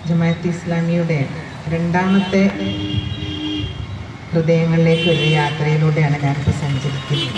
ജമാഅത്ത് ഇസ്ലാമിയുടെ രണ്ടാമത്തെ ഹൃദയങ്ങളിലേക്ക് ഒരു യാത്രയിലൂടെയാണ് ഞാനിപ്പോൾ സഞ്ചരിക്കുന്നത്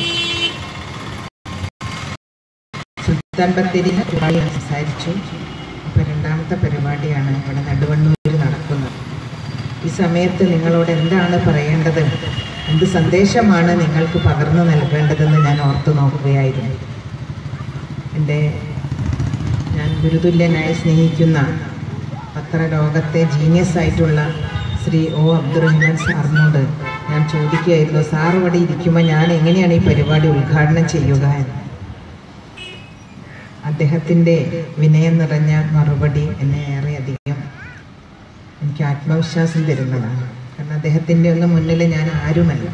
സുൽത്താൻ ബത്തേരിയിൽ ഒരുപാട് സംസാരിച്ചു ഇപ്പോൾ രണ്ടാമത്തെ പരിപാടിയാണ് ഇവിടെ നടുവണ്ണൂരിൽ നടക്കുന്നത് ഈ സമയത്ത് നിങ്ങളോട് എന്താണ് പറയേണ്ടത് എന്ത് സന്ദേശമാണ് നിങ്ങൾക്ക് പകർന്നു നൽകേണ്ടതെന്ന് ഞാൻ ഓർത്തു നോക്കുകയായിരുന്നു എൻ്റെ ഞാൻ ഗുരുതുല്യനായി സ്നേഹിക്കുന്ന പത്രലോകത്തെ ജീനിയസ് ആയിട്ടുള്ള ശ്രീ ഒ അബ്ദുറഹ്മാൻ സാറിനോട് ഞാൻ ചോദിക്കുകയായിരുന്നു സാർ ഇവിടെ ഇരിക്കുമ്പോൾ ഞാൻ എങ്ങനെയാണ് ഈ പരിപാടി ഉദ്ഘാടനം ചെയ്യുക എന്ന് അദ്ദേഹത്തിൻ്റെ വിനയം നിറഞ്ഞ മറുപടി എന്നെ ഏറെയധികം എനിക്ക് ആത്മവിശ്വാസം തരുന്നതാണ് കാരണം അദ്ദേഹത്തിൻ്റെ ഒന്നും മുന്നിൽ ഞാൻ ആരുമല്ല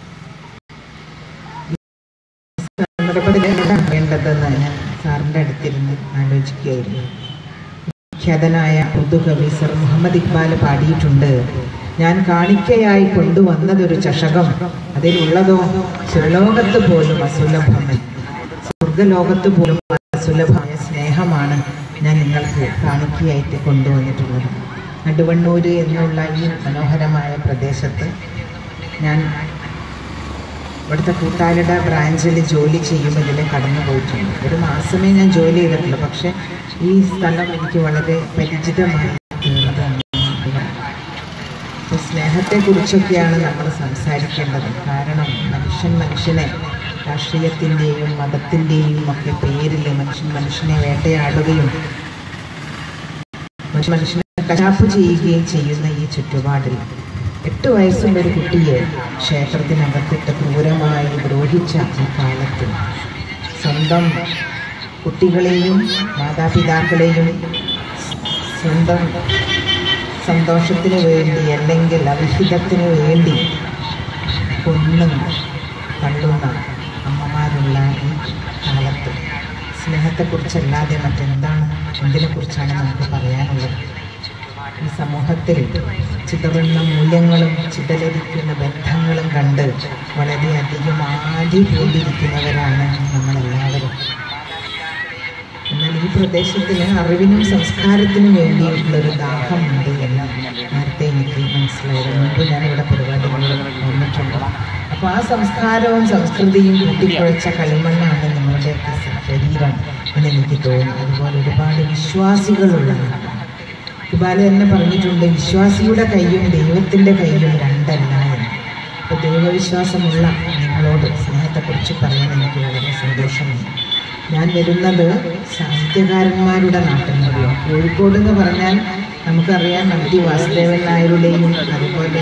സന്ദർഭത്തിൽ എന്താണ് വേണ്ടതെന്ന് ഞാൻ സാറിൻ്റെ അടുത്തിരുന്ന് ആലോചിക്കുകയായിരുന്നു ഖ്യാതനായ ഉറുദു കവി സർ മുഹമ്മദ് ഇക്ബാൽ പാടിയിട്ടുണ്ട് ഞാൻ കാണിക്കയായി കൊണ്ടുവന്നതൊരു ചഷകം അതിലുള്ളതോ സുരലോകത്ത് പോലും അസുലഭമൻ സ്വർഗലോകത്ത് പോലും അസുലഭമായ സ്നേഹമാണ് ഞാൻ നിങ്ങൾക്ക് കാണിക്കയായിട്ട് കൊണ്ടുവന്നിട്ടുള്ളത് നടുവണ്ണൂര് എന്നുള്ള ഈ മനോഹരമായ പ്രദേശത്ത് ഞാൻ ഇവിടുത്തെ കൂട്ടാലിട ബ്രാഞ്ചിൽ ജോലി ചെയ്യുമ്പോൾ ഇതിൽ കടന്നു പോയിട്ടുണ്ട് ഒരു മാസമേ ഞാൻ ജോലി ചെയ്തിട്ടുള്ളൂ പക്ഷെ ഈ സ്ഥലം എനിക്ക് വളരെ പരിചിതമായി തീർന്നതാണ് അപ്പോൾ സ്നേഹത്തെക്കുറിച്ചൊക്കെയാണ് നമ്മൾ സംസാരിക്കേണ്ടത് കാരണം മനുഷ്യൻ മനുഷ്യനെ രാഷ്ട്രീയത്തിൻ്റെയും മതത്തിൻ്റെയും ഒക്കെ പേരിൽ മനുഷ്യൻ മനുഷ്യനെ വേട്ടയാടുകയും മനുഷ്യൻ മനുഷ്യനെ കശാപ്പ് ചെയ്യുകയും ചെയ്യുന്ന ഈ ചുറ്റുപാടിൽ എട്ട് വയസ്സുള്ള ഒരു കുട്ടിയെ ക്ഷേത്രത്തിനകത്തിട്ട് ക്രൂരമായി ദ്രോഹിച്ച ഈ കാലത്ത് സ്വന്തം കുട്ടികളെയും മാതാപിതാക്കളെയും സ്വന്തം സന്തോഷത്തിന് വേണ്ടി അല്ലെങ്കിൽ അവിഹിതത്തിന് വേണ്ടി കൊന്നും തള്ളുന്ന അമ്മമാരുള്ള ഈ കാലത്ത് സ്നേഹത്തെക്കുറിച്ചല്ലാതെ മറ്റെന്താണ് എന്തിനെക്കുറിച്ചാണ് നമുക്ക് പറയാനുള്ളത് ഈ സമൂഹത്തിൽ ചിതറുന്ന മൂല്യങ്ങളും ചിതലരിക്കുന്ന ബന്ധങ്ങളും കണ്ട് വളരെയധികം ആദി പോലിരിക്കുന്നവരാണ് നമ്മളെല്ലാവരും എന്നാൽ ഈ പ്രദേശത്തിന് അറിവിനും സംസ്കാരത്തിനും വേണ്ടിയിട്ടുള്ളൊരു ദാഹമുണ്ട് എന്ന് നേരത്തെ എനിക്ക് മനസ്സിലായത് മുമ്പ് ഞാനിവിടെ പരിപാടികളിൽ വന്നിട്ടുണ്ട് അപ്പോൾ ആ സംസ്കാരവും സംസ്കൃതിയും കൂട്ടിക്കുഴച്ച കളിമണ്ണാണ് നിങ്ങളുടെയൊക്കെ ശരീരം എന്ന് എനിക്ക് തോന്നുന്നു അതുപോലെ ഒരുപാട് വിശ്വാസികളുള്ളതാണ് ഇബാല തന്നെ പറഞ്ഞിട്ടുണ്ട് വിശ്വാസിയുടെ കൈയും ദൈവത്തിൻ്റെ കൈയും രണ്ടല്ല എന്ന് അപ്പോൾ ദൈവവിശ്വാസമുള്ള നിങ്ങളോട് സ്നേഹത്തെക്കുറിച്ച് പറയാൻ എനിക്ക് വളരെ സന്തോഷമുണ്ട് ഞാൻ വരുന്നത് സാഹിത്യകാരന്മാരുടെ നാട്ടിൽ നിന്നാണ് കോഴിക്കോട് എന്ന് പറഞ്ഞാൽ നമുക്കറിയാം എം ടി വാസുദേവൻ നായരുടെയും അതുപോലെ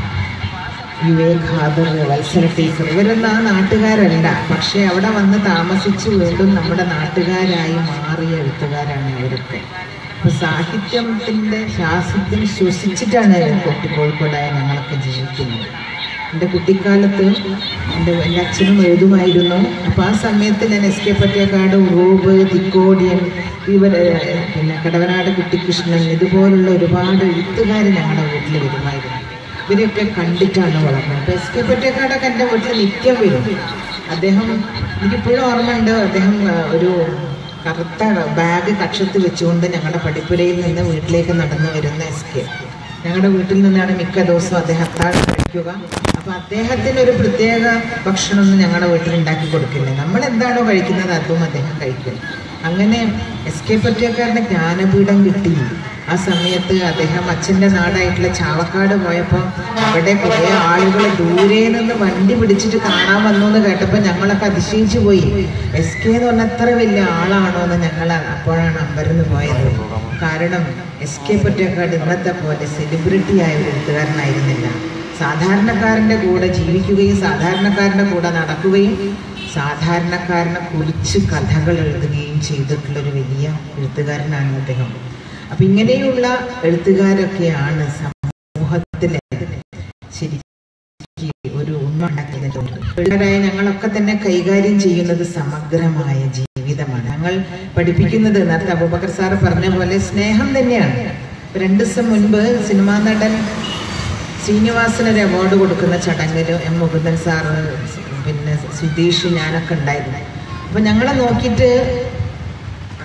വിവേക് ഖാദർ വത്സര ടീച്ചർ ഇവരൊന്നും ആ നാട്ടുകാരല്ല പക്ഷേ അവിടെ വന്ന് താമസിച്ച് വീണ്ടും നമ്മുടെ നാട്ടുകാരായി മാറിയ എഴുത്തുകാരാണ് ഇവരൊക്കെ അപ്പോൾ സാഹിത്യത്തിൻ്റെ ശാസ്ത്രത്തിൽ ശ്വസിച്ചിട്ടാണ് കൊട്ടി കോഴിക്കോടായ ഞങ്ങളൊക്കെ ജീവിക്കുന്നത് എൻ്റെ കുട്ടിക്കാലത്ത് എൻ്റെ എൻ്റെ അച്ഛനും എഴുതുമായിരുന്നു അപ്പോൾ ആ സമയത്ത് ഞാൻ എസ് കെ പറ്റേക്കാട് ഉറൂബ് തിക്കോടിയൻ ഇവർ പിന്നെ കടവനാട് കുട്ടിക്കൃഷ്ണൻ ഇതുപോലുള്ള ഒരുപാട് എഴുത്തുകാർ ഞങ്ങളുടെ വീട്ടിൽ വരുമായിരുന്നു ഇവരെയൊക്കെ കണ്ടിട്ടാണ് വളർന്നത് അപ്പോൾ എസ് കെ പറ്റേക്കാടൊക്കെ എൻ്റെ വീട്ടിൽ നിത്യം വരും അദ്ദേഹം എനിക്കിപ്പോഴും ഓർമ്മയുണ്ട് അദ്ദേഹം ആ, ഒരു കറുത്ത ബാഗ് കക്ഷത്ത് വെച്ചുകൊണ്ട് ഞങ്ങളുടെ പടിപ്പുരയിൽ നിന്ന് വീട്ടിലേക്ക് നടന്നു വരുന്ന എസ് കെ ഞങ്ങളുടെ വീട്ടിൽ നിന്നാണ് മിക്ക ദിവസവും അദ്ദേഹം അത്താഴം കഴിക്കുക അപ്പോൾ അദ്ദേഹത്തിന് ഒരു പ്രത്യേക ഭക്ഷണമൊന്നും ഞങ്ങളുടെ വീട്ടിൽ ഉണ്ടാക്കി കൊടുക്കില്ല നമ്മൾ എന്താണോ കഴിക്കുന്നത് അതും അദ്ദേഹം കഴിക്കും അങ്ങനെ എസ് കെ പറ്റിയക്കാരൻ്റെ ജ്ഞാനപീഠം കിട്ടി ആ സമയത്ത് അദ്ദേഹം അച്ഛൻ്റെ നാടായിട്ടുള്ള ചാവക്കാട് പോയപ്പോൾ അവിടെ കുറേ ആളുകൾ ദൂരെ നിന്ന് വണ്ടി പിടിച്ചിട്ട് കാണാൻ വന്നു എന്ന് കേട്ടപ്പോൾ ഞങ്ങളൊക്കെ അതിശയിച്ചു പോയി എസ് കെ എന്ന് പറഞ്ഞാൽ അത്ര വലിയ ആളാണോ എന്ന് ഞങ്ങൾ അപ്പോഴാണ് അമ്പരന്ന് പോയത് കാരണം എസ് കെ പൊറ്റക്കാട് ഇന്നത്തെ പോലെ സെലിബ്രിറ്റി ആയ ഒരു എഴുത്തുകാരനായിരുന്നില്ല സാധാരണക്കാരൻ്റെ കൂടെ ജീവിക്കുകയും സാധാരണക്കാരൻ്റെ കൂടെ നടക്കുകയും സാധാരണക്കാരനെ കുറിച്ച് കഥകൾ എഴുതുകയും ചെയ്തിട്ടുള്ളൊരു വലിയ എഴുത്തുകാരനാണ് അദ്ദേഹം അപ്പം ഇങ്ങനെയുള്ള എഴുത്തുകാരൊക്കെയാണ് സമൂഹത്തിലെ ശരിക്കും ഒരു ഉന്മണ്ടാക്കുന്നത് എഴുത്തുകാരായ ഞങ്ങളൊക്കെ തന്നെ കൈകാര്യം ചെയ്യുന്നത് സമഗ്രമായ ജീവിതമാണ് ഞങ്ങൾ പഠിപ്പിക്കുന്നത് നേരത്തെ അബൂബക്കർ സാറ് പറഞ്ഞ പോലെ സ്നേഹം തന്നെയാണ് ഇപ്പൊ രണ്ട് ദിവസം മുൻപ് സിനിമാ നടൻ ശ്രീനിവാസന് ഒരു അവാർഡ് കൊടുക്കുന്ന ചടങ്ങിൽ എം മുകുന്ദൻ സാറ് പിന്നെ സുധീഷ് ഞാനൊക്കെ ഉണ്ടായിരുന്നു അപ്പം ഞങ്ങളെ നോക്കിയിട്ട്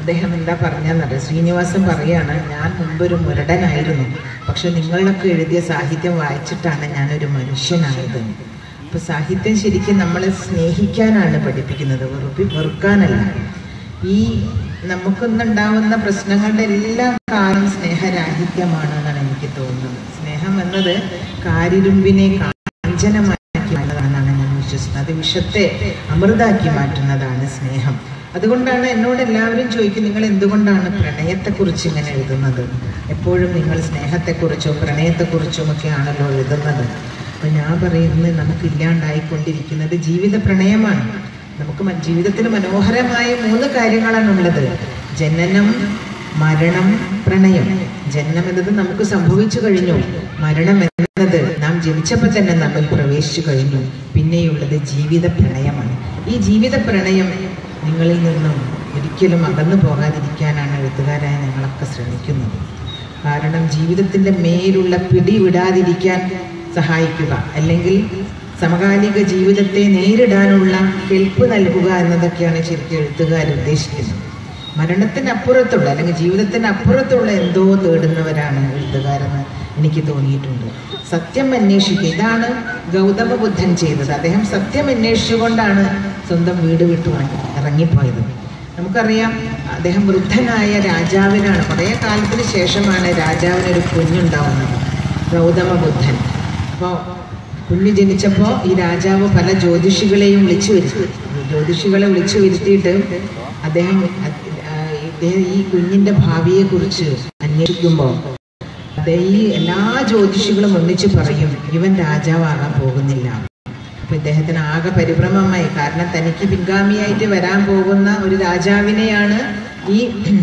അദ്ദേഹം എന്താ പറഞ്ഞെന്നറിയാം ശ്രീനിവാസൻ പറയാണ് ഞാൻ മുമ്പൊരു മുരടനായിരുന്നു പക്ഷെ നിങ്ങളൊക്കെ എഴുതിയ സാഹിത്യം വായിച്ചിട്ടാണ് ഞാനൊരു മനുഷ്യനായത് അപ്പൊ സാഹിത്യം ശരിക്കും നമ്മളെ സ്നേഹിക്കാനാണ് പഠിപ്പിക്കുന്നത് വെറുപ്പി വെറുക്കാനല്ല ഈ നമുക്കൊന്നുണ്ടാവുന്ന പ്രശ്നങ്ങളുടെ എല്ലാം കാരണം സ്നേഹരാഹിത്യമാണ് എന്നാണ് എനിക്ക് തോന്നുന്നത് സ്നേഹം എന്നത് കാരിരുമ്പിനെ കാഞ്ചനമാക്കി മാറ്റുന്നതാണെന്നാണ് ഞാൻ വിശ്വസിക്കുന്നത് അത് വിഷത്തെ അമൃതാക്കി മാറ്റുന്നതാണ് സ്നേഹം അതുകൊണ്ടാണ് എന്നോട് എല്ലാവരും ചോദിക്കും നിങ്ങൾ എന്തുകൊണ്ടാണ് പ്രണയത്തെക്കുറിച്ച് ഇങ്ങനെ എഴുതുന്നത് എപ്പോഴും നിങ്ങൾ സ്നേഹത്തെക്കുറിച്ചോ പ്രണയത്തെക്കുറിച്ചും ഒക്കെ ആണല്ലോ എഴുതുന്നത് അപ്പൊ ഞാൻ പറയുന്നത് നമുക്കില്ലാണ്ടായിക്കൊണ്ടിരിക്കുന്നത് ജീവിത പ്രണയമാണ് നമുക്ക് മ- ജീവിതത്തിൽ മനോഹരമായ മൂന്ന് കാര്യങ്ങളാണ് ഉള്ളത് ജനനം മരണം പ്രണയം ജനനം എന്നത് നമുക്ക് സംഭവിച്ചു കഴിഞ്ഞു മരണം എന്നത് നാം ജനിച്ചപ്പോൾ തന്നെ നമ്മൾ പ്രവേശിച്ചു കഴിഞ്ഞു പിന്നെയുള്ളത് ജീവിത പ്രണയമാണ് ഈ ജീവിത പ്രണയം നിങ്ങളിൽ നിന്നും ഒരിക്കലും അകന്നു പോകാതിരിക്കാനാണ് എഴുത്തുകാരായ ഞങ്ങളൊക്കെ ശ്രമിക്കുന്നത് കാരണം ജീവിതത്തിൻ്റെ മേലുള്ള പിടി വിടാതിരിക്കാൻ സഹായിക്കുക അല്ലെങ്കിൽ സമകാലിക ജീവിതത്തെ നേരിടാനുള്ള കെൽപ്പ് നൽകുക എന്നതൊക്കെയാണ് ശരിക്കും എഴുത്തുകാർ ഉദ്ദേശിക്കുന്നത് മരണത്തിനപ്പുറത്തുള്ള അല്ലെങ്കിൽ ജീവിതത്തിന് അപ്പുറത്തുള്ള എന്തോ തേടുന്നവരാണ് എഴുത്തുകാരെന്ന് എനിക്ക് തോന്നിയിട്ടുണ്ട് സത്യം അന്വേഷിക്കുക ഇതാണ് ഗൗതമ ബുദ്ധൻ ചെയ്തത് അദ്ദേഹം സത്യം അന്വേഷിച്ചുകൊണ്ടാണ് സ്വന്തം വീട് വിട്ടു ഇറങ്ങിപ്പോയത് നമുക്കറിയാം അദ്ദേഹം വൃദ്ധനായ രാജാവിനാണ് കുറേ കാലത്തിന് ശേഷമാണ് രാജാവിനൊരു കുഞ്ഞുണ്ടാവുന്നത് ഗൗതമ ബുദ്ധൻ അപ്പോൾ കുഞ്ഞ് ജനിച്ചപ്പോൾ ഈ രാജാവ് പല ജ്യോതിഷികളെയും വിളിച്ചു വരുത്തി ജ്യോതിഷികളെ വിളിച്ചു വരുത്തിയിട്ട് അദ്ദേഹം അ- ആ, ഇദ്ദേഹം ഈ കുഞ്ഞിന്റെ ഭാവിയെക്കുറിച്ച് അന്വേഷിക്കുമ്പോൾ അദ്ദേഹം ഈ എല്ലാ ജ്യോതിഷികളും ഒന്നിച്ച് പറയും ഇവൻ രാജാവാകാൻ പോകുന്നില്ല അപ്പൊ ഇദ്ദേഹത്തിന് ആകെ പരിഭ്രമമായി കാരണം തനിക്ക് പിൻഗാമിയായിട്ട് വരാൻ പോകുന്ന ഒരു രാജാവിനെയാണ് ഈ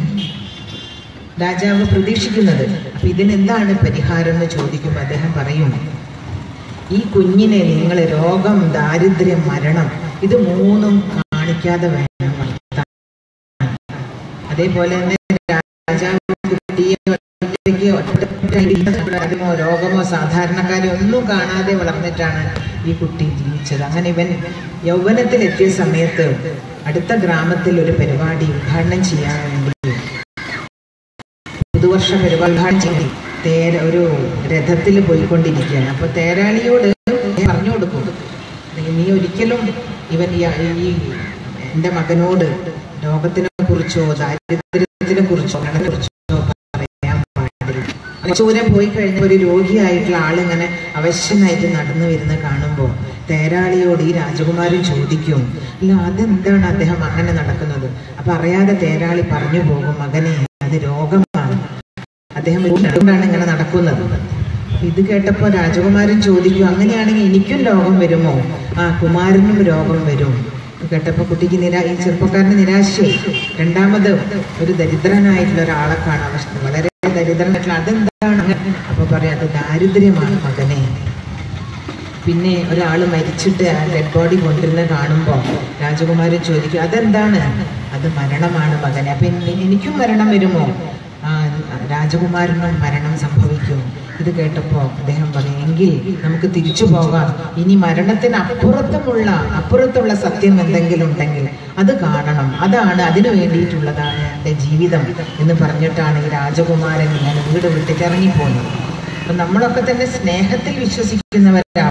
രാജാവ് പ്രതീക്ഷിക്കുന്നത് അപ്പൊ ഇതിനെന്താണ് പരിഹാരം എന്ന് ചോദിക്കുമ്പോൾ അദ്ദേഹം പറയും ഈ കുഞ്ഞിനെ നിങ്ങൾ രോഗം ദാരിദ്ര്യം മരണം ഇത് മൂന്നും കാണിക്കാതെ വേണം വളർത്താൻ അതേപോലെ തന്നെ രാജാവ് കുട്ടിയെ ഒറ്റയ്ക്ക് ഒറ്റമോ രോഗമോ സാധാരണക്കാരെ ഒന്നും കാണാതെ വളർന്നിട്ടാണ് ഈ കുട്ടി ജീവിച്ചത് അങ്ങനെ ഇവൻ യൗവനത്തിലെത്തിയ സമയത്ത് അടുത്ത ഗ്രാമത്തിൽ ഒരു പരിപാടി ഉദ്ഘാടനം ചെയ്യാൻ വേണ്ടി പുതുവർഷ പരിപാടി ഉദ്ഘാടനം ചെയ്ത് തേര ഒരു രഥത്തിൽ പോയിക്കൊണ്ടിരിക്കുകയാണ് അപ്പൊ തേരാളിയോട് പറഞ്ഞു കൊടുക്കും നീ- നീ ഒരിക്കലും ഇവൻ ഈ- ഈ എൻ്റെ മകനോട് രോഗത്തിനെ കുറിച്ചോ ദാരിദ്ര്യത്തിനെ കുറിച്ചോ മരണത്തെ കുറിച്ചോ പറയാൻ പാടില്ല ചൂരം പോയി കഴിഞ്ഞ ഒരു രോഗിയായിട്ടുള്ള ആളിങ്ങനെ അവശ്യനായിട്ട് നടന്നു വരുന്ന കാണുമ്പോൾ തേരാളിയോട് ഈ രാജകുമാരൻ ചോദിക്കും അല്ല അതെന്താണ് അദ്ദേഹം അങ്ങനെ നടക്കുന്നത് അപ്പൊ അറിയാതെ തേരാളി പറഞ്ഞു പോകും മകനെ അത് രോഗമാണ് അദ്ദേഹം അതുകൊണ്ടാണ് ഇങ്ങനെ നടക്കുന്നത് ഇത് കേട്ടപ്പോൾ രാജകുമാരൻ ചോദിക്കും അങ്ങനെയാണെങ്കിൽ എനിക്കും രോഗം വരുമോ ആ കുമാരനും രോഗം വരും ഇത് കേട്ടപ്പോൾ കുട്ടിക്ക് നിരാ ഈ ചെറുപ്പക്കാരന് നിരാശയായി രണ്ടാമത് ഒരു ദരിദ്രനായിട്ടുള്ള ഒരാളെ കാണാൻ പക്ഷെ വളരെ ദരിദ്രനായിട്ടുള്ള അതെന്താണ് അങ്ങനെ അപ്പൊ പറയാം അത് ദാരിദ്ര്യമാണ് മകനെ പിന്നെ ഒരാൾ മരിച്ചിട്ട് ആ ഡെഡ് ബോഡി കൊണ്ടുവരുന്ന കാണുമ്പോൾ രാജകുമാരൻ ചോദിക്കും അതെന്താണ് അത് മരണമാണ് മകനെ അപ്പൊ എനി- എനിക്കും മരണം വരുമോ ആ രാജകുമാരനും മരണം സംഭവിക്കും ഇത് കേട്ടപ്പോൾ അദ്ദേഹം പറയും എങ്കിൽ നമുക്ക് തിരിച്ചു പോകാം ഇനി മരണത്തിന് അപ്പുറത്തുമുള്ള അപ്പുറത്തുള്ള സത്യം എന്തെങ്കിലും ഉണ്ടെങ്കിൽ അത് കാണണം അതാണ് അതിനു വേണ്ടിയിട്ടുള്ളതാണ് എൻ്റെ ജീവിതം എന്ന് പറഞ്ഞിട്ടാണ് ഈ രാജകുമാരൻ ഇങ്ങനെ വീട് വിട്ടിട്ട് ഇറങ്ങിപ്പോകുന്നത് അപ്പൊ നമ്മളൊക്കെ തന്നെ സ്നേഹത്തിൽ വിശ്വസിക്കുന്നവരാണ്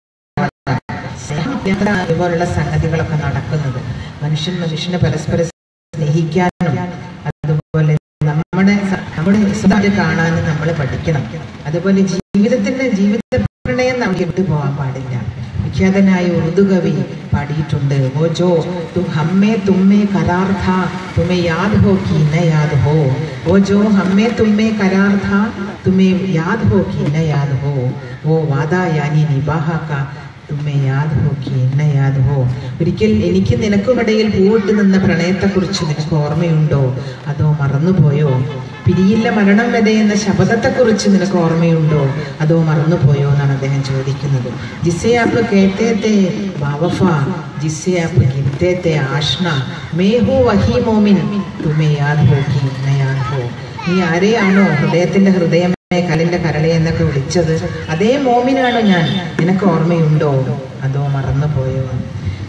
സ്നേഹം ഇതുപോലുള്ള സംഗതികളൊക്കെ നടക്കുന്നത് മനുഷ്യൻ മനുഷ്യനെ പരസ്പരം സ്നേഹിക്കാനും അതുപോലെ നമ്മുടെ സ- നമ്മുടെ സ്വന്തമായിട്ട് കാണാനും നമ്മൾ പഠിക്കണം അതുപോലെ ജീവിതത്തിന്റെ ജീവിത പ്രണയം നമുക്ക് വിട്ടു പോകാൻ പാടില്ല വിഖ്യാതനായ ഉറുദു കവി പാടിയിട്ടുണ്ട് ഓ ജോ തും ഹമ്മേ തുമ്മേ കരാർ ഥാ തുമേ യാദ് ഹോ കി ന യാദ് ഹോ ഓ ജോ ഹമ്മേ തുമ്മേ കരാർ ഥാ തുമേ യാദ് ഹോ കി ന യാദ് ഹോ ഓ വാദാ യാനി നിബാഹ കാ തുമ്മെ യാദ് ഹോ കി എന്നെ യാദ് ഹോ ഒരിക്കൽ എനിക്ക് നിനക്കുമിടയിൽ പൂവിട്ട് നിന്ന പ്രണയത്തെക്കുറിച്ച് നിനക്ക് ഓർമ്മയുണ്ടോ അതോ മറന്നുപോയോ പിരിയില്ല മരണം വരെ എന്ന ശപഥത്തെക്കുറിച്ച് നിനക്ക് ഓർമ്മയുണ്ടോ അതോ മറന്നുപോയോ എന്നാണ് അദ്ദേഹം ചോദിക്കുന്നത് ജിസെ ആപ്പ് കേത്തേത്തെ ബാവഫ ജിസെ ആപ്പ് ഗിർത്തേത്തെ ആഷ്ന മേഹു വഹി മോമിൻ തുമെ യാദ് ഹോ കി എന്നെ യാദ് ഹോ നീ ആരെയാണോ ഹൃദയത്തിന്റെ ഹൃദയമേ കലിന്റെ കരളെ എന്നൊക്കെ വിളിച്ചത് അതേ മോമിനാണ് ഞാൻ നിനക്ക് ഓർമ്മയുണ്ടോ അതോ മറന്നുപോയോ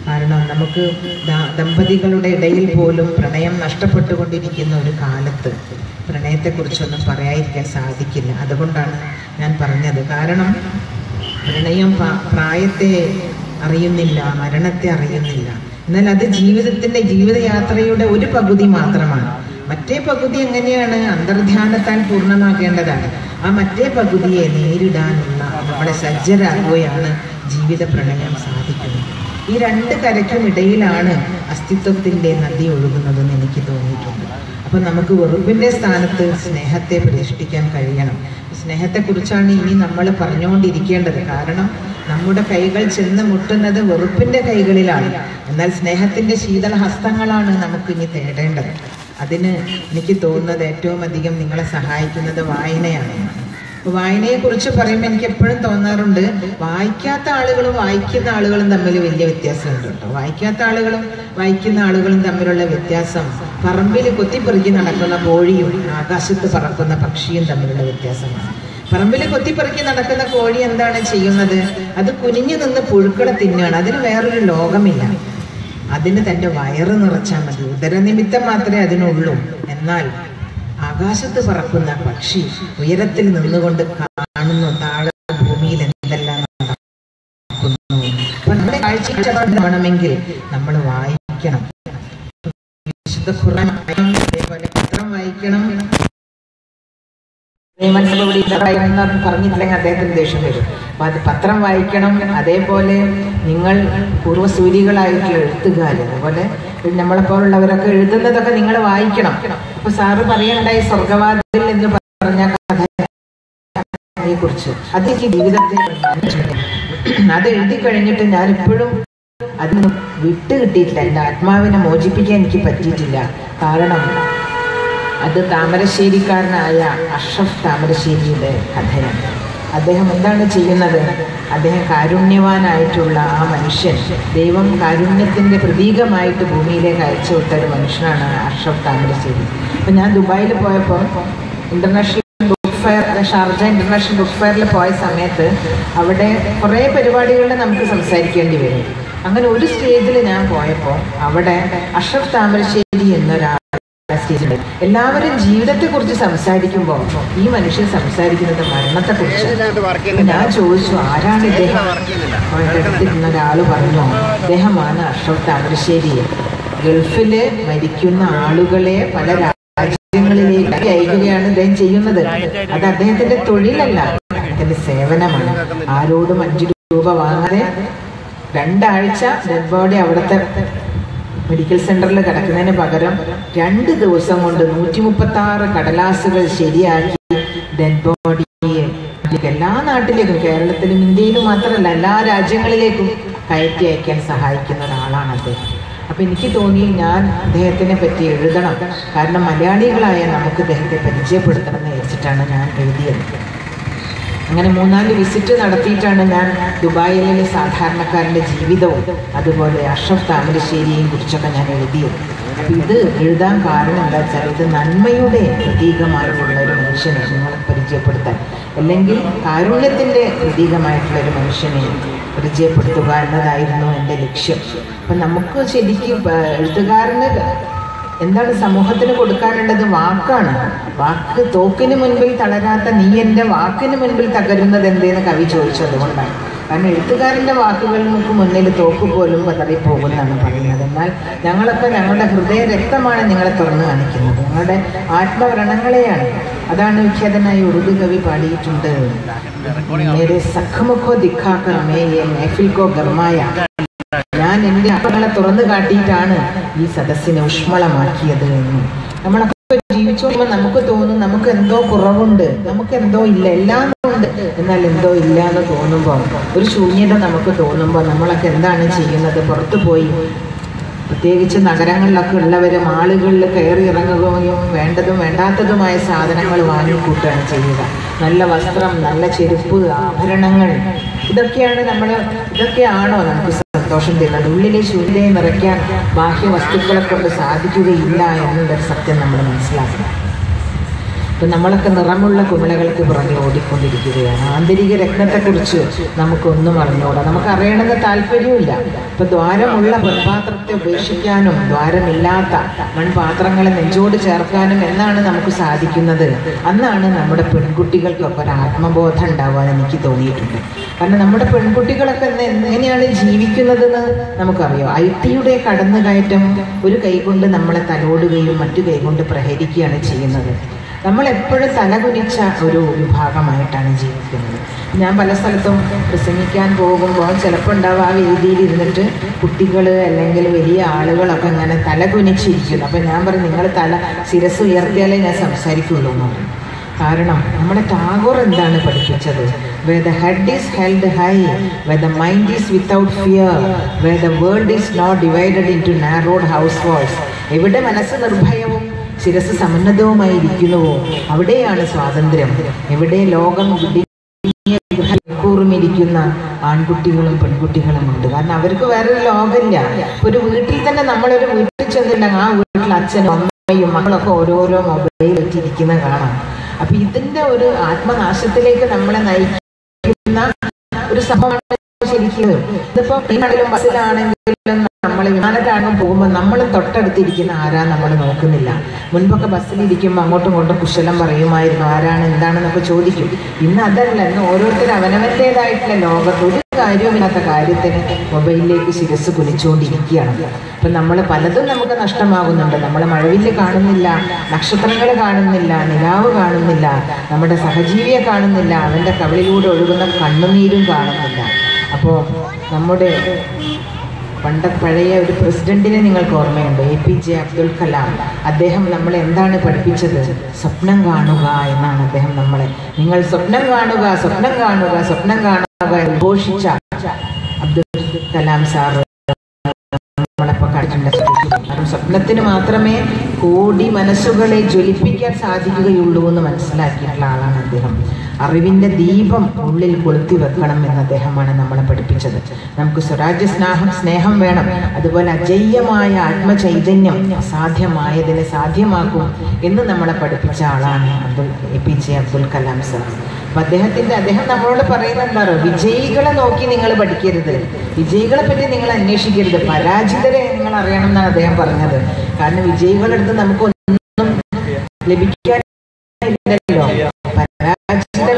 കാരണം നമുക്ക് ദാ- ദമ്പതികളുടെ ഇടയിൽ പോലും പ്രണയം നഷ്ടപ്പെട്ടുകൊണ്ടിരിക്കുന്ന ഒരു കാലത്ത് പ്രണയത്തെക്കുറിച്ചൊന്നും പറയാതിരിക്കാൻ സാധിക്കില്ല അതുകൊണ്ടാണ് ഞാൻ പറഞ്ഞത് കാരണം പ്രണയം പ- പ്രായത്തെ അറിയുന്നില്ല മരണത്തെ അറിയുന്നില്ല എന്നാൽ അത് ജീവിതത്തിന്റെ ജീവിതയാത്രയുടെ ഒരു പകുതി മാത്രമാണ് മറ്റേ പകുതി എങ്ങനെയാണ് അന്തർധ്യാനത്താൽ പൂർണ്ണമാക്കേണ്ടതാണ് ആ മറ്റേ പകുതിയെ നേരിടാനുള്ള നമ്മളെ സജ്ജരാകുകയാണ് ജീവിത പ്രണയം സാധിക്കുന്നത് ഈ രണ്ട് കരയ്ക്കും ഇടയിലാണ് അസ്തിത്വത്തിന്റെ നദി ഒഴുകുന്നതെന്ന് എനിക്ക് തോന്നിയിട്ടുണ്ട് അപ്പം നമുക്ക് വെറുപ്പിന്റെ സ്ഥാനത്ത് സ്നേഹത്തെ പ്രതിഷ്ഠിക്കാൻ കഴിയണം സ്നേഹത്തെക്കുറിച്ചാണ് ഇനി നമ്മൾ പറഞ്ഞുകൊണ്ടിരിക്കേണ്ടത് കാരണം നമ്മുടെ കൈകൾ ചെന്ന് മുട്ടുന്നത് വെറുപ്പിന്റെ കൈകളിലാണ് എന്നാൽ സ്നേഹത്തിന്റെ ശീതള ഹസ്തങ്ങളാണ് നമുക്ക് ഇനി തേടേണ്ടത് അതിന് എനിക്ക് തോന്നുന്നത് ഏറ്റവും അധികം നിങ്ങളെ സഹായിക്കുന്നത് വായനയാണ് അപ്പോൾ വായനയെക്കുറിച്ച് പറയുമ്പോൾ എനിക്ക് എപ്പോഴും തോന്നാറുണ്ട് വായിക്കാത്ത ആളുകളും വായിക്കുന്ന ആളുകളും തമ്മിൽ വലിയ വ്യത്യാസമുണ്ട് കേട്ടോ വായിക്കാത്ത ആളുകളും വായിക്കുന്ന ആളുകളും തമ്മിലുള്ള വ്യത്യാസം പറമ്പിൽ കൊത്തിപ്പെറുക്കി നടക്കുന്ന കോഴിയും ആകാശത്ത് പറക്കുന്ന പക്ഷിയും തമ്മിലുള്ള വ്യത്യാസമാണ് പറമ്പിൽ കൊത്തിപ്പെറുക്കി നടക്കുന്ന കോഴി എന്താണ് ചെയ്യുന്നത് അത് കുനിഞ്ഞു നിന്ന് പുഴുക്കളെ തിന്നുകയാണ് അതിന് വേറൊരു ലോകമില്ല അതിന് തൻ്റെ വയറ് നിറച്ചാൽ മതി ഉദരനിമിത്തം മാത്രമേ അതിനുള്ളൂ എന്നാൽ ആകാശത്ത് പറക്കുന്ന പക്ഷി ഉയരത്തിൽ നിന്നുകൊണ്ട് കാണുന്നു താഴെ ഭൂമിയിൽ എന്തെല്ലാം നടക്കുന്നു അപ്പൊ നമ്മുടെ കാഴ്ച നമ്മൾ വായിക്കണം വിശുദ്ധ ഖുർആൻ വായിക്കണം, അതേപോലെ പത്രം വായിക്കണം നിയമസഭയുടെ ഇതായിരുന്നു പറഞ്ഞിട്ടില്ലെങ്കിൽ അദ്ദേഹത്തിന് ദേഷ്യം വരും അപ്പൊ അത് പത്രം വായിക്കണം അതേപോലെ നിങ്ങൾ പൂർവ്വസൂരികളായിട്ടുള്ള എഴുത്തുകാർ അതുപോലെ നമ്മളെപ്പോലുള്ളവരൊക്കെ എഴുതുന്നതൊക്കെ നിങ്ങൾ വായിക്കണം അപ്പൊ സാറ് പറയണ്ടായി സ്വർഗവാതിൽ എന്ന് പറഞ്ഞ കഥയെ കുറിച്ച് അത് എനിക്ക് ജീവിതത്തെ അത് എഴുതി കഴിഞ്ഞിട്ട് ഞാൻ ഇപ്പോഴും അതിന് വിട്ട് കിട്ടിയിട്ടില്ല എൻ്റെ ആത്മാവിനെ മോചിപ്പിക്കാൻ എനിക്ക് പറ്റിയിട്ടില്ല കാരണം അത് താമരശ്ശേരിക്കാരനായ അഷ്റഫ് താമരശ്ശേരിയുടെ കഥയാണ് അദ്ദേഹം എന്താണ് ചെയ്യുന്നത് അദ്ദേഹം കാരുണ്യവാനായിട്ടുള്ള ആ മനുഷ്യൻ ദൈവം കാരുണ്യത്തിൻ്റെ പ്രതീകമായിട്ട് ഭൂമിയിലേക്ക് അയച്ചു വിട്ട ഒരു മനുഷ്യനാണ് അഷ്റഫ് താമരശ്ശേരി അപ്പം ഞാൻ ദുബായിൽ പോയപ്പോൾ international book fair Sharjah international book ഫെയറിൽ പോയ സമയത്ത് അവിടെ കുറേ പരിപാടികളിൽ നമുക്ക് സംസാരിക്കേണ്ടി വരും അങ്ങനെ ഒരു സ്റ്റേജിൽ ഞാൻ പോയപ്പോൾ അവിടെ അഷ്റഫ് താമരശ്ശേരി എന്നൊരാൾ സ്റ്റേജിൽ എല്ലാവരും ജീവിതത്തെക്കുറിച്ച് സംസാരിക്കുമ്പോൾ ഈ മനുഷ്യൻ സംസാരിക്കുന്നത് മരണത്തെക്കുറിച്ച് ഞാൻ ചോദിച്ചു ആരാണ് ഇദ്ദേഹം അപ്പോൾ എൻ്റെ അടുത്തിരുന്ന ഒരാൾ പറഞ്ഞു അദ്ദേഹമാണ് അഷ്റഫ് താമരശ്ശേരി ഗൾഫില് മരിക്കുന്ന ആളുകളെ പല രാജ്യങ്ങളിലേക്ക് അയക്കുകയാണ് അദ്ദേഹം ചെയ്യുന്നത് അത് അദ്ദേഹത്തിന്റെ തൊഴിലല്ല അദ്ദേഹത്തിന്റെ സേവനമാണ് ആരോടും അഞ്ചു രൂപ വാങ്ങാതെ രണ്ടാഴ്ച ഡെഡ് ബോഡി അവിടുത്തെ മെഡിക്കൽ സെന്ററിൽ കിടക്കുന്നതിന് പകരം രണ്ട് ദിവസം കൊണ്ട് നൂറ്റി മുപ്പത്തി ആറ് കടലാസുകൾ ശരിയാക്കി ഡെഡ് ബോഡിയെ എല്ലാ നാട്ടിലേക്കും കേരളത്തിലും ഇന്ത്യയിലും മാത്രമല്ല എല്ലാ രാജ്യങ്ങളിലേക്കും കയറ്റി അയക്കാൻ സഹായിക്കുന്ന ഒരാളാണ് അദ്ദേഹം അപ്പം എനിക്ക് തോന്നി ഞാൻ അദ്ദേഹത്തിനെ പറ്റി എഴുതണം കാരണം മലയാളികളായ നമുക്ക് അദ്ദേഹത്തെ പരിചയപ്പെടുത്തണം എന്ന് വെച്ചിട്ടാണ് ഞാൻ എഴുതിയത് അങ്ങനെ മൂന്നാല് വിസിറ്റ് നടത്തിയിട്ടാണ് ഞാൻ ദുബായിലെ സാധാരണക്കാരൻ്റെ ജീവിതവും അതുപോലെ അഷ്റഫ് താമരശ്ശേരിയെയും കുറിച്ചൊക്കെ ഞാൻ എഴുതിയത് അപ്പം ഇത് എഴുതാൻ കാരണം എന്താ വെച്ചാൽ ഇത് നന്മയുടെ പ്രതീകമായിട്ടുള്ള ഒരു മനുഷ്യനെ നിങ്ങളെ പരിചയപ്പെടുത്താൻ അല്ലെങ്കിൽ കാരുണ്യത്തിൻ്റെ പ്രതീകമായിട്ടുള്ള ഒരു മനുഷ്യനെ പരിചയപ്പെടുത്തുക എന്നതായിരുന്നു എൻ്റെ ലക്ഷ്യം അപ്പം നമുക്ക് ശരിക്കും ആ, എഴുത്തുകാരന് എന്താണ് സമൂഹത്തിന് കൊടുക്കാനുള്ളത് വാക്കാണ് വാക്ക് തോക്കിന് മുൻപിൽ തളരാത്ത നീ എൻ്റെ വാക്കിന് മുൻപിൽ തകരുന്നത് എന്തേന്ന് കവി ചോദിച്ചു അതുകൊണ്ടാണ് കാരണം എഴുത്തുകാരൻ്റെ വാക്കുകൾക്ക് മുന്നിൽ തോക്ക് പോലും പതറിപ്പോകുമെന്നാണ് പറയുന്നത് എന്നാൽ ഞങ്ങളൊക്കെ ഞങ്ങളുടെ ഹൃദയ രക്തമാണ് നിങ്ങളെ തുറന്നു കാണിക്കുന്നത് ഞങ്ങളുടെ ആത്മവ്രണങ്ങളെയാണ് അതാണ് വിഖ്യാതനായ ഉറുദു കവി പാടിയിട്ടുണ്ട് മേരെ സഖമുഖോ ദിഖാക്കർ മേ യെ മേഫിൽ കോ ഗർമായ ഞാൻ എൻ്റെ അപ്പങ്ങളെ തുറന്നു കാട്ടിയിട്ടാണ് ഈ സദസ്സിനെ ഊഷ്മളമാക്കിയത് എന്ന് നമ്മളൊക്കെ ജീവിച്ചോളുമ്പോൾ നമുക്ക് തോന്നും നമുക്ക് എന്തോ കുറവുണ്ട് നമുക്ക് എന്തോ ഇല്ല എല്ലാം ഉണ്ട് എന്നാൽ എന്തോ ഇല്ല എന്ന് തോന്നുമ്പോൾ ഒരു ശൂന്യത നമുക്ക് തോന്നുമ്പോൾ നമ്മളൊക്കെ എന്താണ് ചെയ്യുന്നത് പുറത്തു പോയി പ്രത്യേകിച്ച് നഗരങ്ങളിലൊക്കെ ഉള്ളവരും ആളുകളിൽ കയറി ഇറങ്ങുകയും വേണ്ടതും വേണ്ടാത്തതുമായ സാധനങ്ങൾ വാങ്ങിക്കൂട്ടുകയാണ് ചെയ്യുക നല്ല വസ്ത്രം നല്ല ചെരുപ്പ് ആഭരണങ്ങൾ ഇതൊക്കെയാണ് നമ്മൾ ഇതൊക്കെയാണോ നമുക്ക് സന്തോഷം തരുന്നത് ഉള്ളിലെ ശൂന്യതയെ നിറയ്ക്കാൻ ബാഹ്യ വസ്തുക്കളെ കൊണ്ട് സാധിക്കുകയില്ല എന്നുള്ളൊരു സത്യം നമ്മൾ മനസ്സിലാക്കണം ഇപ്പം നമ്മളൊക്കെ നിറമുള്ള കുമിളകൾക്ക് പുറകെ ഓടിക്കൊണ്ടിരിക്കുകയാണ് ആന്തരിക രത്നത്തെക്കുറിച്ച് നമുക്കൊന്നും അറിഞ്ഞുകൂടാ നമുക്ക് അറിയണമെന്ന് താല്പര്യമില്ല ഇപ്പം ദ്വാരമുള്ള പൊൻപാത്രത്തെ ഉപേക്ഷിക്കാനും ദ്വാരമില്ലാത്ത മൺപാത്രങ്ങളെ നെഞ്ചോട് ചേർക്കാനും എന്നാണ് നമുക്ക് സാധിക്കുന്നത് അന്നാണ് നമ്മുടെ പെൺകുട്ടികൾക്കൊക്കെ ഒരു ആത്മബോധം ഉണ്ടാവാൻ എനിക്ക് തോന്നിയിട്ടുണ്ട് കാരണം നമ്മുടെ പെൺകുട്ടികളൊക്കെ ഇന്ന് എങ്ങനെയാണ് ജീവിക്കുന്നതെന്ന് നമുക്കറിയാം ഐ ടിയുടെ കടന്നുകയറ്റം ഒരു കൈകൊണ്ട് നമ്മളെ തലോടുകയും മറ്റു കൈകൊണ്ട് പ്രഹരിക്കുകയാണ് ചെയ്യുന്നത് നമ്മൾ എപ്പോഴും തലകുനിച്ച ഒരു വിഭാഗമായിട്ടാണ് ജീവിക്കുന്നത് ഞാൻ പല സ്ഥലത്തും പ്രസംഗിക്കാൻ പോകുമ്പോൾ ചിലപ്പോൾ ഉണ്ടാവും ആ വേദിയിൽ ഇരുന്നിട്ട് കുട്ടികൾ അല്ലെങ്കിൽ വലിയ ആളുകളൊക്കെ ഇങ്ങനെ തലകുനിച്ചിരിക്കുന്നു അപ്പം ഞാൻ പറയും നിങ്ങൾ തല ശിരസ് ഉയർത്തിയാലേ ഞാൻ സംസാരിക്കുള്ളൂ എന്ന് പറയും കാരണം നമ്മുടെ ടാഗോർ എന്താണ് പഠിപ്പിച്ചത് where the head is held high where the mind is without fear where the world is not divided into narrow house walls എവിടെ മനസ്സ് നിർഭയവും ശിരസ് സമന്നതവുമായി ഇരിക്കുന്നുവോ അവിടെയാണ് സ്വാതന്ത്ര്യം എവിടെ ലോകം കൂറുമിരിക്കുന്ന ആൺകുട്ടികളും പെൺകുട്ടികളും ഉണ്ട് കാരണം അവർക്ക് വേറൊരു ലോകമില്ല ഒരു വീട്ടിൽ തന്നെ നമ്മളൊരു വീട്ടിൽ ചെന്നിട്ടുണ്ടെങ്കിൽ ആ വീട്ടിൽ അച്ഛനും അമ്മയും മക്കളൊക്കെ ഓരോരോ മൊബൈൽ വെച്ചിരിക്കുന്ന കാണാം അപ്പൊ ഇതിന്റെ ഒരു ആത്മനാശത്തിലേക്ക് നമ്മളെ നയിക്കുന്ന ഒരു സംഭവമാണ് ശരിക്കും ഇതിപ്പോ ട്രെയിനാണെങ്കിലും ബസ്സിലാണെങ്കിലും നമ്മൾ വിമാനത്താണെങ്കിലും പോകുമ്പോൾ നമ്മൾ തൊട്ടടുത്തിരിക്കുന്ന ആരാ നമ്മൾ നോക്കുന്നില്ല മുൻപൊക്കെ ബസ്സിലിരിക്കുമ്പോൾ അങ്ങോട്ടും ഇങ്ങോട്ടും കുശലം പറയുമായിരുന്നു ആരാണ് എന്താണെന്നൊക്കെ ചോദിക്കും ഇന്ന് അതല്ല ഇന്ന് ഓരോരുത്തർ അവനവൻ്റെതായിട്ടുള്ള ലോകത്ത് ഒരു കാര്യവുമില്ലാത്ത കാര്യത്തിന് മൊബൈലിലേക്ക് ശിരസ് കുനിച്ചുകൊണ്ടിരിക്കുകയാണ് അപ്പം നമ്മൾ പലതും നമുക്ക് നഷ്ടമാകുന്നുണ്ട് നമ്മൾ മഴവില്ല് കാണുന്നില്ല നക്ഷത്രങ്ങൾ കാണുന്നില്ല നിലാവ് കാണുന്നില്ല നമ്മുടെ സഹജീവിയെ കാണുന്നില്ല അവൻ്റെ കവിളിലൂടെ ഒഴുകുന്ന കണ്ണുനീരും കാണുന്നില്ല അപ്പോൾ നമ്മുടെ പണ്ട പഴയ ഒരു പ്രസിഡന്റിനെ നിങ്ങൾക്ക് ഓർമ്മയുണ്ട് A P J Abdul Kalam അദ്ദേഹം നമ്മളെ എന്താണ് പഠിപ്പിച്ചത് സ്വപ്നം കാണുക എന്നാണ് അദ്ദേഹം നമ്മളെ നിങ്ങൾ സ്വപ്നം കാണുക സ്വപ്നം കാണുക സ്വപ്നം കാണുക എന്ന് ഘോഷിച്ച അബ്ദുൽ കലാം സാറ് നമ്മളിപ്പോൾ കണ്ടിട്ടുണ്ട് കാരണം സ്വപ്നത്തിന് മാത്രമേ കോടി മനസ്സുകളെ ജ്വലിപ്പിക്കാൻ സാധിക്കുകയുള്ളൂ എന്ന് മനസ്സിലാക്കിയിട്ടുള്ള ആളാണ് അദ്ദേഹം അറിവിൻ്റെ ദീപം ഉള്ളിൽ കൊളുത്തി വെക്കണം എന്ന് അദ്ദേഹമാണ് നമ്മളെ പഠിപ്പിച്ചത് നമുക്ക് സ്വരാജ്യ സ്നേഹം സ്നേഹം വേണം അതുപോലെ അജയ്യമായ ആത്മചൈതന്യം അസാധ്യമായതിനെ സാധ്യമാക്കും എന്ന് നമ്മളെ പഠിപ്പിച്ച ആളാണ് Abdul A P J Abdul Kalam sir അപ്പൊ അദ്ദേഹത്തിന്റെ അദ്ദേഹം നമ്മളോട് പറയുന്നത് എന്താ പറയുക വിജയികളെ നോക്കി നിങ്ങൾ പഠിക്കരുത് വിജയികളെ പറ്റി നിങ്ങൾ അന്വേഷിക്കരുത് പരാജിതരെ നിങ്ങൾ അറിയണം എന്നാണ് അദ്ദേഹം പറഞ്ഞത് കാരണം വിജയികളുടെ അടുത്ത് നമുക്കൊന്നും ലഭിക്കാനില്ലല്ലോ പരാജിത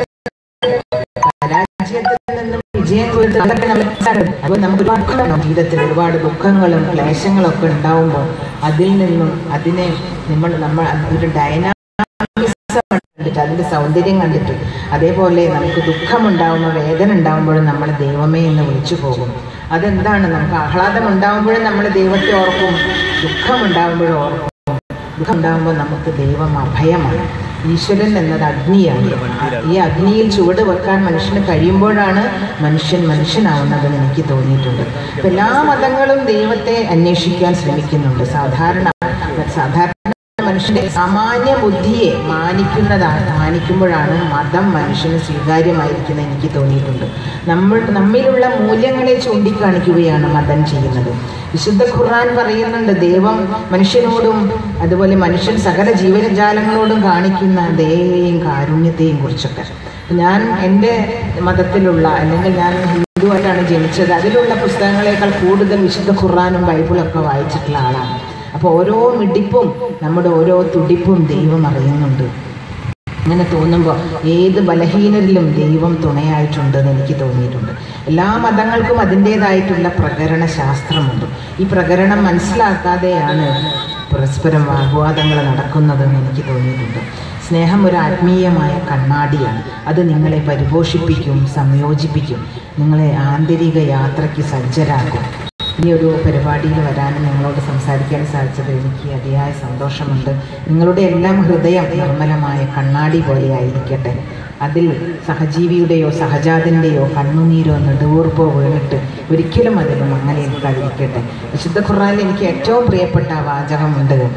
പരാജയത്തിൽ നിന്നും വിജയം കൊടുത്ത് അതൊക്കെ നമ്മൾ അപ്പോൾ നമുക്ക് ഒരുപാട് ജീവിതത്തിൽ ഒരുപാട് ദുഃഖങ്ങളും ക്ലേശങ്ങളും ഒക്കെ ഉണ്ടാവുമ്പോൾ അതിൽ നിന്നും അതിനെ നമ്മൾ നമ്മൾ ഒരു ഡൈനാമിസം കണ്ടിട്ട് അതിൻ്റെ സൗന്ദര്യം കണ്ടിട്ട് അതേപോലെ നമുക്ക് ദുഃഖമുണ്ടാകുമ്പോൾ വേദന ഉണ്ടാകുമ്പോഴും നമ്മൾ ദൈവമേ എന്ന് വിളിച്ചു പോകും അതെന്താണ് നമുക്ക് ആഹ്ലാദം ഉണ്ടാകുമ്പോഴും നമ്മൾ ദൈവത്തെ ഓർക്കും ദുഃഖമുണ്ടാകുമ്പോഴും ഓർക്കും ദുഃഖം ഉണ്ടാകുമ്പോൾ നമുക്ക് ദൈവം അഭയമാണ് ഈശ്വരൻ എന്നത് അഗ്നിയാണ് ഈ അഗ്നിയിൽ ചുവട് വെക്കാൻ മനുഷ്യന് കഴിയുമ്പോഴാണ് മനുഷ്യൻ മനുഷ്യനാവുന്നതെന്ന് എനിക്ക് തോന്നിയിട്ടുണ്ട് അപ്പം എല്ലാ മതങ്ങളും ദൈവത്തെ അന്വേഷിക്കാൻ ശ്രമിക്കുന്നുണ്ട് സാധാരണ സാധാരണ മനുഷ്യന്റെ സാമാന്യ ബുദ്ധിയെ മാനിക്കുന്നതാണ് മാനിക്കുമ്പോഴാണ് മതം മനുഷ്യന് സ്വീകാര്യമായിരിക്കുന്നത് എനിക്ക് തോന്നിയിട്ടുണ്ട് നമ്മൾ നമ്മിലുള്ള മൂല്യങ്ങളെ ചൂണ്ടിക്കാണിക്കുകയാണ് മതം ചെയ്യുന്നത് വിശുദ്ധ ഖുർആൻ പറയുന്നുണ്ട് ദൈവം മനുഷ്യനോടും അതുപോലെ മനുഷ്യൻ സകല ജീവജാലങ്ങളോടും കാണിക്കുന്ന ദയയെയും കാരുണ്യത്തെയും കുറിച്ചൊക്കെ ഞാൻ എൻ്റെ മതത്തിലുള്ള അല്ലെങ്കിൽ ഞാൻ ഹിന്ദുവായിട്ടാണ് ജനിച്ചത് അതിലുള്ള പുസ്തകങ്ങളെക്കാൾ കൂടുതൽ വിശുദ്ധ ഖുർആാനും ബൈബിളൊക്കെ വായിച്ചിട്ടുള്ള ആളാണ് അപ്പോൾ ഓരോ മിടിപ്പും നമ്മുടെ ഓരോ തുടിപ്പും ദൈവം അറിയുന്നുണ്ട് അങ്ങനെ തോന്നുമ്പോൾ ഏത് ബലഹീനരിലും ദൈവം തുണയായിട്ടുണ്ടെന്ന് എനിക്ക് തോന്നിയിട്ടുണ്ട് എല്ലാ മതങ്ങൾക്കും അതിൻ്റേതായിട്ടുള്ള പ്രകരണ ശാസ്ത്രമുണ്ട് ഈ പ്രകരണം മനസ്സിലാക്കാതെയാണ് പരസ്പരം വാഗ്വാദങ്ങൾ നടക്കുന്നതെന്ന് എനിക്ക് തോന്നിയിട്ടുണ്ട് സ്നേഹം ഒരു ആത്മീയമായ കണ്ണാടിയാണ് അത് നിങ്ങളെ പരിപോഷിപ്പിക്കും സംയോജിപ്പിക്കും നിങ്ങളെ ആന്തരിക യാത്രയ്ക്ക് സജ്ജരാക്കും ഈ ഒരു പരിപാടിയിൽ വരാനും നിങ്ങളോട് സംസാരിക്കാൻ സാധിച്ചത് എനിക്ക് അതിയായ സന്തോഷമുണ്ട് നിങ്ങളുടെ എല്ലാം ഹൃദയം നിർമ്മലമായ കണ്ണാടി പോലെ ആയിരിക്കട്ടെ അതിൽ സഹജീവിയുടെയോ സഹജാതൻ്റെയോ കണ്ണുനീരോ നെടുവൂർപ്പോ വീണിട്ട് ഒരിക്കലും അതിലും അങ്ങനെ എനിക്കതിരിക്കട്ടെ വിശുദ്ധ ഖുർആനിൽ എനിക്ക് ഏറ്റവും പ്രിയപ്പെട്ട വാചകമുണ്ട്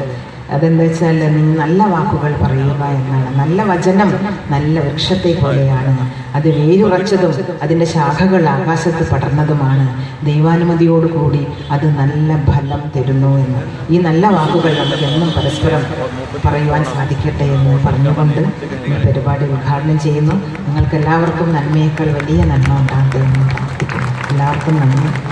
അതെന്താ വെച്ചാൽ നീ നല്ല വാക്കുകൾ പറയുക എന്നാണ് നല്ല വചനം നല്ല വൃക്ഷത്തെ പോലെയാണ് അത് വേരുറച്ചതും അതിൻ്റെ ശാഖകൾ ആകാശത്ത് പടർന്നതുമാണ് ദൈവാനുമതിയോടുകൂടി അത് നല്ല ഫലം തരുന്നു എന്ന് ഈ നല്ല വാക്കുകൾ നമുക്ക് എന്നും പരസ്പരം പറയുവാൻ സാധിക്കട്ടെ എന്ന് പറഞ്ഞുകൊണ്ട് ഈ പരിപാടി ഉദ്ഘാടനം ചെയ്യുന്നു നിങ്ങൾക്ക് എല്ലാവർക്കും നന്മയേക്കാൾ വലിയ നന്മ ഉണ്ടാകട്ടെ എന്ന് പ്രാർത്ഥിക്കുന്നു എല്ലാവർക്കും നന്ദി